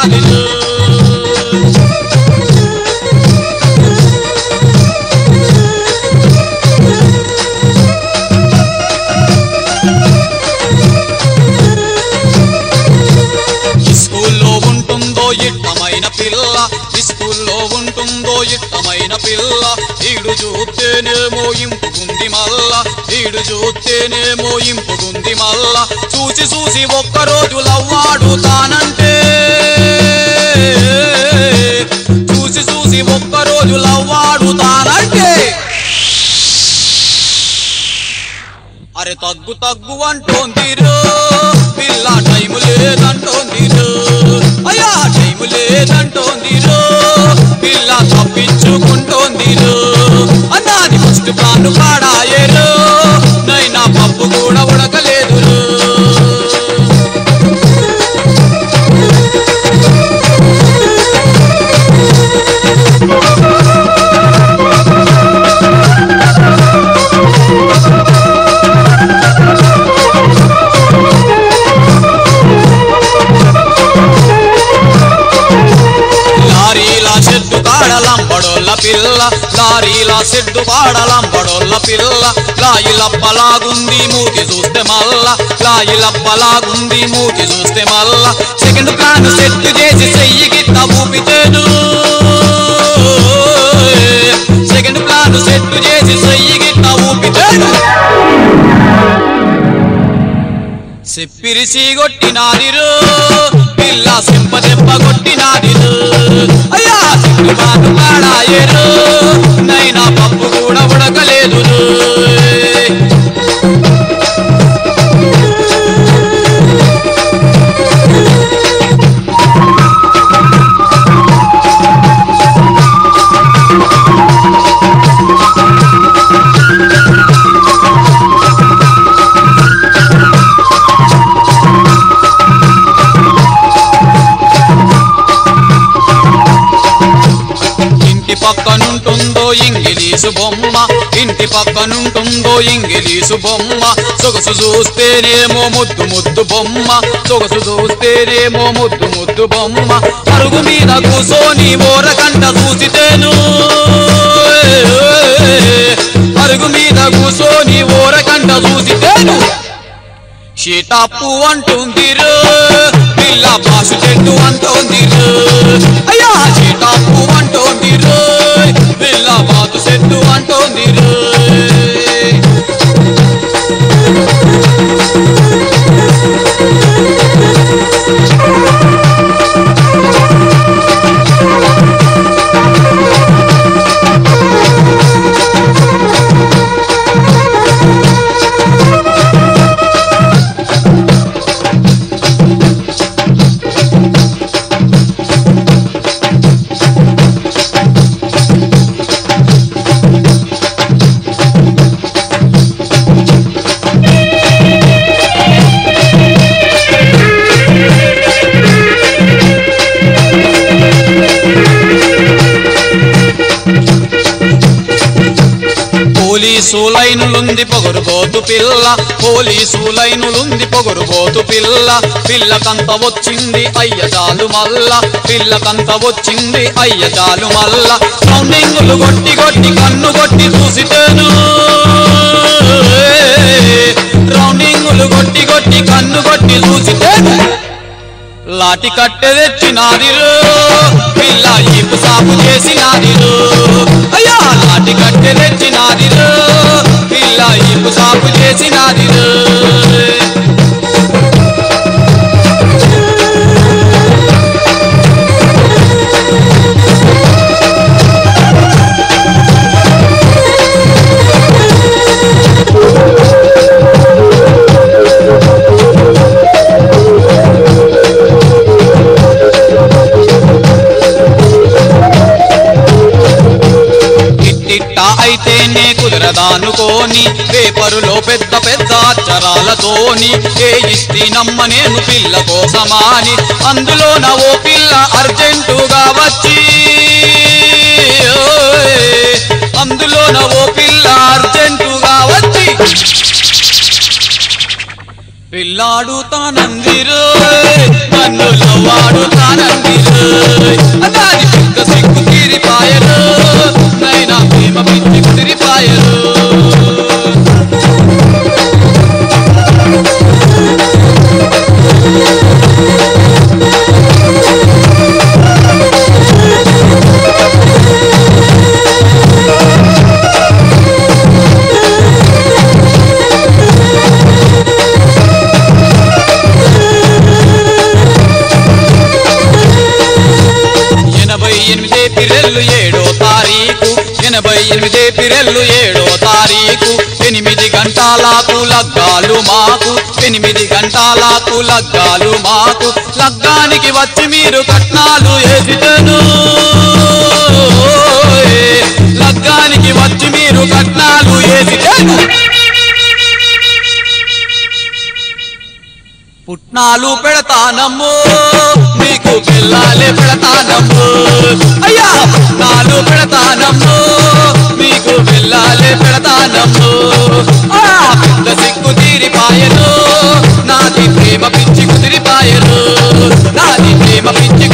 చేసినాదిరు స్కూల్లో ఉంటుందో ఇట్టమైన పిల్ల స్కూల్లో ఉంటుందో ఇట్టమైన పిల్ల ఈడు చూస్తేనేమో ఇంపుకుంది మల్ల ఈడు చూస్తేనేమో ఇంపుకుంది మల్ల చూసి చూసి ఒక్కరోజు లవ్వాడు తానంటే చూసి చూసి ఒక్కరోజు లవ్వాడు తానంటే అరే తగ్గు తగ్గు అంటోందిరో పిల్ల టైము లేదంటోందిరో అయ్యా టైము లేదంటోందిరో పిల్ల తప్పించుకుంటోందిరో అన్నాది ఫస్ట్ ప్లాన్ పాడాయేరో నైనా పప్పు కూడా ఉడకలేదురో లారీల చెట్టు కాడలంపడోళ్ళ పిల్ల లారీల చెట్టు కాడలంపడోళ్ళ పిల్ల లాయిలప్పలాగుంది మూతి చూస్తే మల్ల లాయిలప్పలాగుంది మూతి చూస్తే మల్ల సెకండ్ ప్లాన్ సెట్ చేసి చెయ్యి గిట్ట ఊపితేను సెకండ్ ప్లాన్ సెట్ చేసి చెయ్యి గిట్ట ఊపితేను సెప్పిరిసి కొట్టినాదిరు పిల్ల సింప దెబ్బ కొట్టినాదిరు అయ్యా సిగ్గు మాటు పాడాయేరు నైనా పప్పు కూడా ఉడకలేదు ఇంటి పక్కనుంటుందో ఇంగిలీసు బొమ్మ ఇంటి పక్కనుంటుందో ఇంగిలీసు బొమ్మ సొగసు చూస్తేనేమో ముద్దు ముద్దు బొమ్మ సొగసు చూస్తేనేమో ముద్దు ముద్దు బొమ్మ అరుగు మీద కూసోని ఓరకంట చూసితేను అరుగు మీద కూసోని ఓరకంట చూసితేను షీటాపు అంటుందిరు పిల్ల పాసు చెట్టు అంటోందిరు అయ్యా షీటాపు అంటోందిరు పిల్ల పాసు చెట్టు అంటోందిరు పోలీసు లైనులుంది పొగరుబోతు పిల్ల పోలీసు లైనులుంది పొగరుబోతు పిల్ల పిల్లకంత వచ్చింది అయ్య చాలు మల్ల పిల్లకంత వచ్చింది అయ్య చాలు మల్ల సౌండింగులు కొట్టి కొట్టి కన్ను కొట్టి చూసితేను రౌండింగులు కొట్టి కొట్టి కన్ను కొట్టి చూసితేను లాటి కట్టె తెచ్చినాదిరు పిల్ల ఈపు సాపు చేసినాదిరు అయ్యా లాటి కట్టె తెచ్చినాదిరు పిల్ల ఈపు సాపు చేసినాదిరు ఇట్టిట్ట అయితేనే కుదరదానుకోని పేపరులో పెద్ద పెద్ద అక్షరాలతోని ఏ ఇస్తి నమ్మ నేను పిల్ల కోసమాని అందులోన ఓ పిల్ల అర్జెంటుగా వచ్చి ఓయ్, అందులోన ఓ పిల్ల అర్జెంటుగా వచ్చి పిల్లాడు తానందిరు నన్ను లవ్వాడు తానందిరు పిరెల్లు ఏడో తారీఖు ఎనభై ఎనిమిది పిరెల్లు ఏడో తారీఖు ఎనిమిది గంటలకు లగ్గాలు మాకు ఎనిమిది గంటలకు లగ్గాలు మాకు లగ్గానికి వచ్చి మీరు కట్నాలు ఎదిటను లగ్గానికి వచ్చి మీరు కట్నాలు ఎదిటను పుట్నాలు పెడతానమ్ము మీకు పిల్లాలే పెడతానమ్ము అయ్యా పుట్నాలు పెడతానమ్ము మీకు పిల్లాలే పెడతానమ్ము ఆ పెద్ద సిగ్గు తీరిపాయను నాది ప్రేమ పిచ్చి కుదిరిపాయను నాది ప్రేమ పిచ్చి